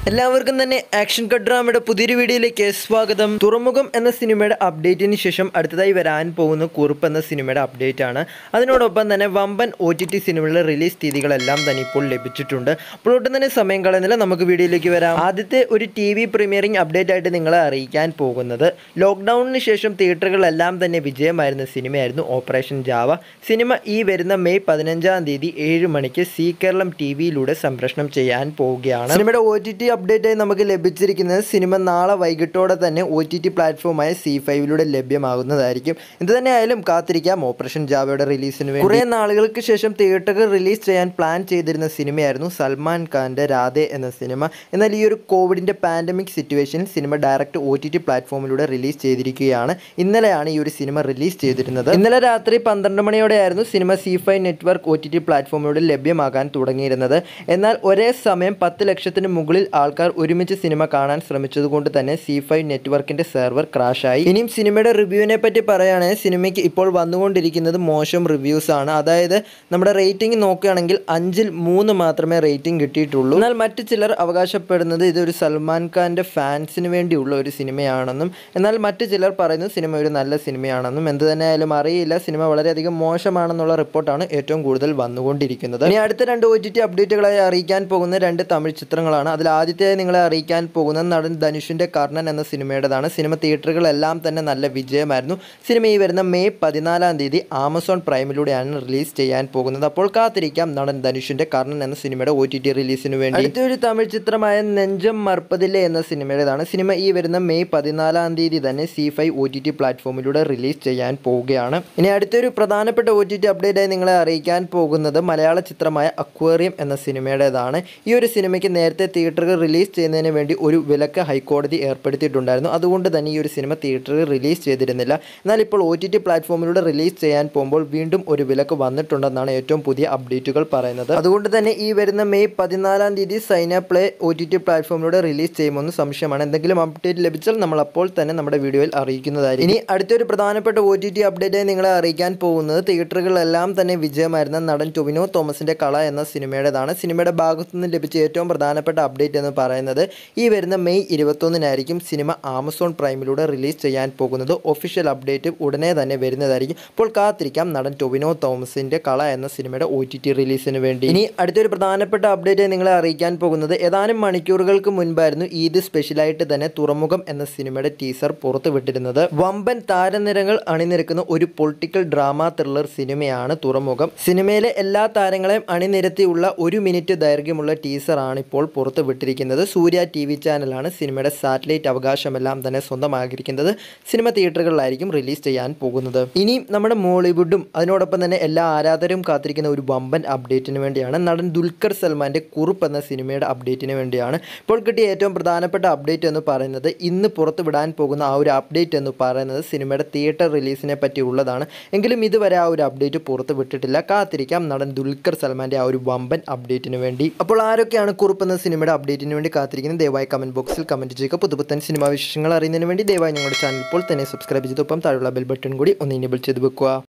എല്ലാവർക്കും തന്നെ action cut ഡ്രാമയുടെ പുതിയൊരു വീഡിയോയിലേക്ക് സ്വാഗതം തുറമുഖം എന്ന സിനിമയുടെ അപ്ഡേറ്റിന് ശേഷം അടുത്തതായി വരാൻ പോകുന്ന കുറുപ്പ് എന്ന സിനിമയുടെ അപ്ഡേറ്റ് ആണ് അതിനോടൊപ്പം തന്നെ വമ്പൻ ഒ ടി ടി സിനിമകളുടെ റിലീസ് തീയതികളെല്ലാം തന്നെ ഇപ്പോൾ ലഭിച്ചിട്ടുണ്ട് അപ്പോൾ ഒട്ടും തന്നെ സമയം കളയുന്നില്ല നമുക്ക് വീഡിയോയിലേക്ക് വരാം ആദ്യത്തെ ഒരു ടി വി പ്രീമിയറിംഗ് അപ്ഡേറ്റ് ആയിട്ട് നിങ്ങളെ അറിയിക്കാൻ പോകുന്നത് ലോക്ക്ഡൗണിന് ശേഷം തിയേറ്ററുകളെല്ലാം തന്നെ വിജയമായിരുന്ന സിനിമയായിരുന്നു ഓപ്പറേഷൻ ജാവ സിനിമ ഈ വരുന്ന മെയ് പതിനഞ്ചാം തീയതി ഏഴ് മണിക്ക് സി കേരളം ടി വിയിലൂടെ സംപ്രേഷണം ചെയ്യാൻ പോവുകയാണ് സിനിമയുടെ ഒ ടി ടി അപ്ഡേറ്റ് ആയി നമുക്ക് ലഭിച്ചിരിക്കുന്നത് സിനിമ നാളെ വൈകിട്ടോടെ തന്നെ ഒ ടി ടി പ്ലാറ്റ്ഫോമായ സി ഫൈവിലൂടെ ലഭ്യമാകുന്നതായിരിക്കും എന്ത് തന്നെ ആയാലും കാത്തിരിക്കാം ഓപ്പറേഷൻ ജാവയുടെ റിലീസിന് വേണ്ടി കുറേ നാളുകൾക്ക് ശേഷം തിയേറ്ററുകൾ റിലീസ് ചെയ്യാൻ പ്ലാൻ ചെയ്തിരുന്ന സിനിമയായിരുന്നു സൽമാൻ ഖാന്റെ രാധെ എന്ന സിനിമ എന്നാൽ ഈ ഒരു കോവിഡിന്റെ പാൻഡമിക് സിറ്റുവേഷനിൽ സിനിമ ഡയറക്റ്റ് ഒ ടി ടി പ്ലാറ്റ്ഫോമിലൂടെ റിലീസ് ചെയ്തിരിക്കുകയാണ് ഇന്നലെയാണ് ഈ ഒരു സിനിമ റിലീസ് ചെയ്തിരുന്നത് ഇന്നലെ രാത്രി പന്ത്രണ്ട് മണിയോടെയായിരുന്നു സിനിമ C five network O T T പ്ലാറ്റ്ഫോമിലൂടെ ലഭ്യമാകാൻ തുടങ്ങിയിരുന്നത് എന്നാൽ ഒരേ സമയം പത്ത് ലക്ഷത്തിന് മുകളിൽ ആൾക്കാർ ഒരുമിച്ച് സിനിമ കാണാൻ ശ്രമിച്ചതുകൊണ്ട് തന്നെ സി ഫൈവ് നെറ്റ്വർക്കിന്റെ സെർവർ ക്രാഷായി ഇനിയും സിനിമയുടെ റിവ്യൂവിനെ പറ്റി പറയുകയാണെങ്കിൽ സിനിമയ്ക്ക് ഇപ്പോൾ വന്നുകൊണ്ടിരിക്കുന്നത് മോശം റിവ്യൂസ് ആണ് അതായത് നമ്മുടെ റേറ്റിംഗ് നോക്കുകയാണെങ്കിൽ അഞ്ചിൽ മൂന്ന് മാത്രമേ റേറ്റിംഗ് കിട്ടിയിട്ടുള്ളൂ എന്നാൽ മറ്റു ചിലർ അവകാശപ്പെടുന്നത് ഇതൊരു സൽമാൻ ഖാന്റെ ഫാൻസിന് വേണ്ടിയുള്ള ഒരു സിനിമയാണെന്നും എന്നാൽ മറ്റു ചിലർ പറയുന്നത് സിനിമ ഒരു നല്ല സിനിമയാണെന്നും എന്ത് തന്നെ ആയാലും അറിയില്ല സിനിമ വളരെയധികം മോശമാണെന്നുള്ള റിപ്പോർട്ടാണ് ഏറ്റവും കൂടുതൽ വന്നുകൊണ്ടിരിക്കുന്നത് ഇനി അടുത്ത രണ്ട് ഒ ടി ടി അപ്ഡേറ്റുകളായി അറിയിക്കാൻ പോകുന്ന രണ്ട് തമിഴ് ചിത്രങ്ങളാണ് അതിൽ ആദ്യത്തെ നിങ്ങളെ അറിയിക്കാൻ പോകുന്ന നടൻ ധനുഷിന്റെ കർണൻ എന്ന സിനിമയുടേതാണ് സിനിമ തിയേറ്ററുകളെല്ലാം തന്നെ നല്ല വിജയമായിരുന്നു സിനിമ ഈ വരുന്ന മെയ് പതിനാലാം തീയതി ആമസോൺ പ്രൈമിലൂടെയാണ് റിലീസ് ചെയ്യാൻ പോകുന്നത് അപ്പോൾ കാത്തിരിക്കാം നടൻ ധനുഷിന്റെ കർണൻ എന്ന സിനിമയുടെ ഒ ടി ടി റിലീസിന് വേണ്ടി അടുത്തൊരു തമിഴ് ചിത്രമായ നെഞ്ചം മർപ്പതിലെ എന്ന സിനിമയുടേതാണ് സിനിമ ഈ വരുന്ന മെയ് പതിനാലാം തീയതി തന്നെ C five O T T പ്ലാറ്റ്ഫോമിലൂടെ റിലീസ് ചെയ്യാൻ പോവുകയാണ് ഇനി അടുത്തൊരു പ്രധാനപ്പെട്ട ഒ ടി ടി അപ്ഡേറ്റ് ആയി നിങ്ങളെ അറിയിക്കാൻ പോകുന്നത് മലയാള ചിത്രമായ അക്വേറിയം എന്ന സിനിമയുടേതാണ് ഈ ഒരു സിനിമയ്ക്ക് നേരത്തെ തിയേറ്ററുകൾ റിലീസ് ചെയ്യുന്നതിന് വേണ്ടി ഒരു വിലക്ക് ഹൈക്കോടതി ഏർപ്പെടുത്തിയിട്ടുണ്ടായിരുന്നു അതുകൊണ്ട് തന്നെ ഈ ഒരു സിനിമ തിയേറ്ററിൽ റിലീസ് ചെയ്തിരുന്നില്ല എന്നാൽ ഇപ്പോൾ ഒ ടി ടി പ്ലാറ്റ്ഫോമിലൂടെ റിലീസ് ചെയ്യാൻ പോകുമ്പോൾ വീണ്ടും ഒരു വിലക്ക് വന്നിട്ടുണ്ടെന്നാണ് ഏറ്റവും പുതിയ അപ്ഡേറ്റുകൾ പറയുന്നത് അതുകൊണ്ട് തന്നെ ഈ വരുന്ന മെയ് പതിനാലാം തീയതി Saina play O T T പ്ലാറ്റ്ഫോമിലൂടെ റിലീസ് ചെയ്യുമെന്ന് സംശയമാണ് എന്തെങ്കിലും അപ്ഡേറ്റ് ലഭിച്ചാൽ നമ്മൾ അപ്പോൾ തന്നെ നമ്മുടെ വീഡിയോയിൽ അറിയിക്കുന്നതായിരിക്കും ഇനി അടുത്തൊരു പ്രധാനപ്പെട്ട ഒ ടി ടി അപ്ഡേറ്റായി നിങ്ങളെ അറിയിക്കാൻ പോകുന്നത് തിയേറ്ററുകളെല്ലാം തന്നെ വിജയമായിരുന്ന നടൻ ടൊവിനോ തോമസിന്റെ കള എന്ന സിനിമയുടേതാണ് സിനിമയുടെ ഭാഗത്തു നിന്ന് ലഭിച്ച ഏറ്റവും പ്രധാനപ്പെട്ട അപ്ഡേറ്റ് എന്ന് പറയുന്നത് ഈ വരുന്ന മെയ് ഇരുപത്തൊന്നിനായിരിക്കും സിനിമ ആമസോൺ പ്രൈമിലൂടെ റിലീസ് ചെയ്യാൻ പോകുന്നത് ഒഫീഷ്യൽ അപ്ഡേറ്റ് ഉടനെ തന്നെ വരുന്നതായിരിക്കും അപ്പോൾ കാത്തിരിക്കാം നടൻ ടൊവിനോ തോമസിന്റെ കള എന്ന സിനിമയുടെ ഒ ടി ടി റിലീസിന് വേണ്ടി ഇനി അടുത്തൊരു പ്രധാനപ്പെട്ട അപ്ഡേറ്റ് നിങ്ങളെ അറിയിക്കാൻ പോകുന്നത് ഏതാനും മണിക്കൂറുകൾക്ക് മുൻപായിരുന്നു ഈദ് സ്പെഷ്യലായിട്ട് തന്നെ തുറമുഖം എന്ന സിനിമയുടെ ടീസർ പുറത്തുവിട്ടിരുന്നത് വമ്പൻ താരനിരകൾ അണിനിരക്കുന്ന ഒരു പൊളിറ്റിക്കൽ ഡ്രാമ ത്രില്ലർ സിനിമയാണ് തുറമുഖം സിനിമയിലെ എല്ലാ താരങ്ങളെയും അണിനിരത്തിയുള്ള ഒരു മിനിറ്റ് ദൈർഘ്യമുള്ള ടീസറാണ് ഇപ്പോൾ പുറത്തുവിട്ടിരിക്കുന്നത് സൂര്യ ടി വി ചാനലാണ് സിനിമയുടെ സാറ്റലൈറ്റ് അവകാശമെല്ലാം തന്നെ സ്വന്തമാക്കിയിരിക്കുന്നത് സിനിമ തിയേറ്ററുകളിലായിരിക്കും റിലീസ് ചെയ്യാൻ പോകുന്നത് ഇനി നമ്മുടെ മോളിവുഡും അതിനോടൊപ്പം തന്നെ എല്ലാ ആരാധകരും കാത്തിരിക്കുന്ന ഒരു വമ്പൻ അപ്ഡേറ്റിന് വേണ്ടിയാണ് നടൻ ദുൽഖർ സൽമാന്റെ കുറുപ്പ് എന്ന സിനിമയുടെ അപ്ഡേറ്റിന് വേണ്ടിയാണ് ഇപ്പോൾ കിട്ടിയ ഏറ്റവും പ്രധാനപ്പെട്ട അപ്ഡേറ്റ് എന്ന് പറയുന്നത് ഇന്ന് പുറത്തു വിടാൻ പോകുന്ന ആ ഒരു അപ്ഡേറ്റ് എന്ന് പറയുന്നത് സിനിമയുടെ തിയേറ്റർ റിലീസിനെ പറ്റി ഉള്ളതാണ് എങ്കിലും ഇതുവരെ ആ ഒരു അപ്ഡേറ്റ് പുറത്ത് വിട്ടിട്ടില്ല കാത്തിരിക്കാം നടൻ ദുൽഖർ സൽമാന്റെ ആ ഒരു വമ്പൻ അപ്ഡേറ്റിന് വേണ്ടി അപ്പോൾ ആരൊക്കെയാണ് കുറുപ്പ് എന്ന സിനിമയുടെ അപ്ഡേറ്റിന് വേണ്ടി കാത്തിരിക്കുന്നത് ദയവായി കമന്റ് ബോക്സിൽ കമന്റ് ചെയ്യുക പുതുപുത്തൻ സിനിമാ വിശേഷങ്ങൾ അറിയുന്നതിന് വേണ്ടി ദയവായി ഞങ്ങളുടെ ചാനൽ ഇപ്പോൾ തന്നെ സബ്സ്ക്രൈബ് ചെയ്തൊപ്പം താഴെയുള്ള ബെൽ ബട്ടൺ കൂടി ഒന്ന് ഇനേബിൾ ചെയ്ത് വെക്കുക